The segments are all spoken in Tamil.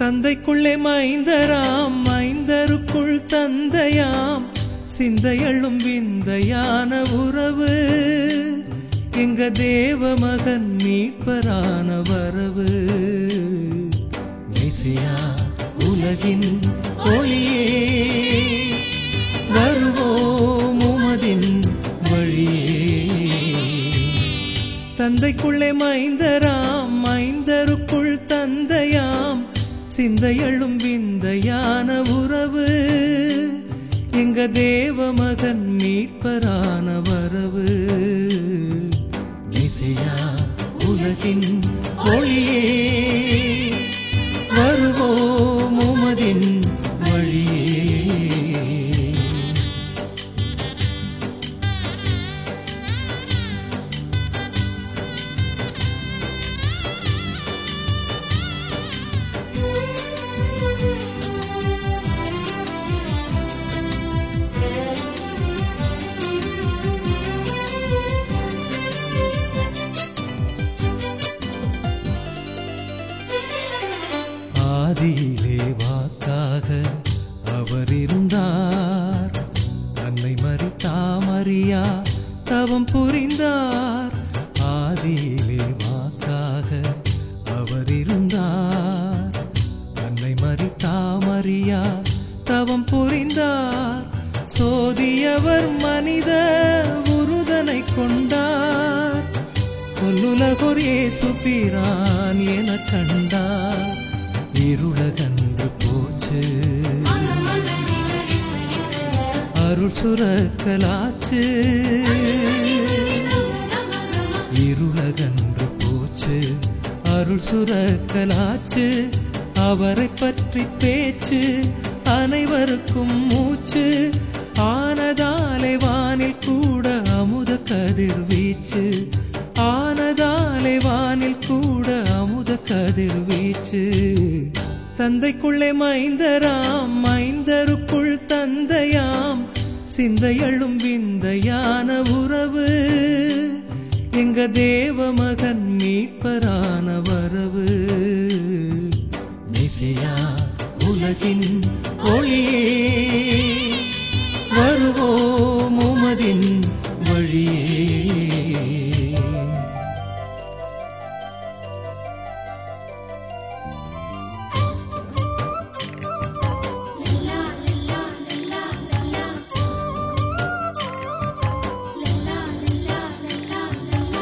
தந்தைக்குள்ளே மைந்தராம் மைந்தருக்குள் தந்தையாம் சிந்தையள்ளும் விந்தையான உறவு எங்க தேவ மகன் மீட்பரான வரவு மெசியா உலகின் ஒளியே வருவோம் உமதின் வழியே தந்தைக்குள்ளே மைந்தராம் மைந்தருக்குள் தந்தையாம் சிந்தையள்ளும் விந்தையான உறவு எங்க தேவ மகன் மீட்பரான வரவு இசையா உலகின் ஒளியே வருவோம் உமதின் வழியே ஆதியிலே வாக்காக அவர் இருந்தார் தன்னை மறித்தாமறியா தவம் புரிந்தார் ஆதியிலே வாக்காக அவர் இருந்தார் தன்னை மறித்தாமறியா தவம் புரிந்தார் சோதியவர் மனித உருதனை கொண்டார் கொல்லுலகொர் இயேசு பிரான் என கண்டார் இருளகன்று போச்சு அருள் சுரக்கலாச்சு இருளகன்று போச்சு அருள் சுரக்கலாச்சு அவரை பற்றி பேச்சு அனைவருக்கும் மூச்சு ஆனதாலே வானில் கூட அமுத கதிர்வீச்சு ஆனதாலே வானில் கூட அமுத கதிர்வீச்சு தந்தைக்குள்ளே மைந்தராம் மைந்தருக்குள் தந்தையாம் சிந்தையள்ளும் விந்தையான உறவு எங்க தேவ மகன் மீட்பரான வரவு மெசியா உலகின் ஒளியே வருவோம் உமதின் வழியே லல்லா லல்லா லல்லா லல்லா லல்லா லல்லா லல்லா லல்லா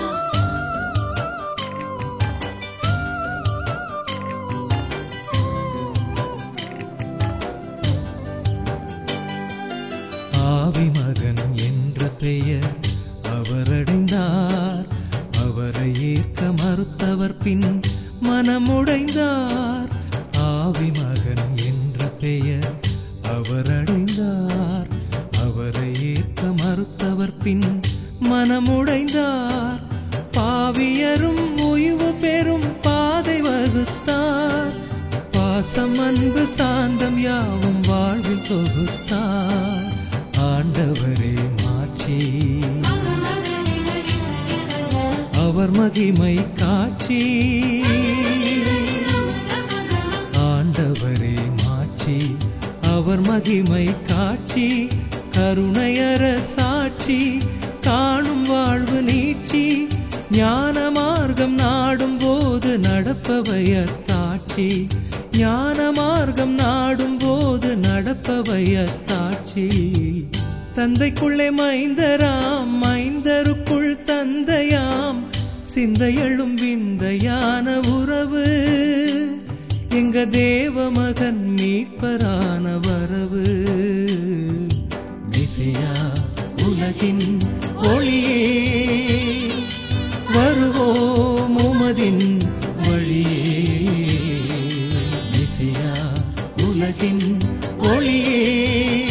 ஆவி மகன் என்ற பெயர் அவர் அடைந்தார் அவரை ஏற்க மறுத்தவர் பின் மனமுடைந்தார் ஆவி மகன் என்ற பெயர் அவர் அடைந்தார் அவரை ஏற்க மறுத்தவர் பின் மனமுடைந்தார் பாவியரும் ஓய்வு பெறும் பாதை வகுத்தார் பாசம் அன்பு சாந்தம் யாவும் வாழ்வில் தொகுத்தார் ஆண்டவரே மாட்சி அவர் மகிமை காட்சி ஆண்டவரே மாட்சி அவர் மகிமை காட்சி கருணையர சாட்சி காணும் வாழ்வு நீட்சி ஞான மார்க்கம் நாடும் போது நடப்பவையத்தாட்சி ஞான மார்க்கம் நாடும் போது நடப்பவையத்தாட்சி தந்தைக்குள்ளே மைந்தராம் மைந்தருக்குள் தந்தையாம் சிந்தையள்ளும் விந்தையான உறவு எங்க தேவ மகன் மீட்பரான வரவு மெசியா உலகின் ஒளியே வருவோம் உமதின் வழியே மெசியா உலகின் ஒளியே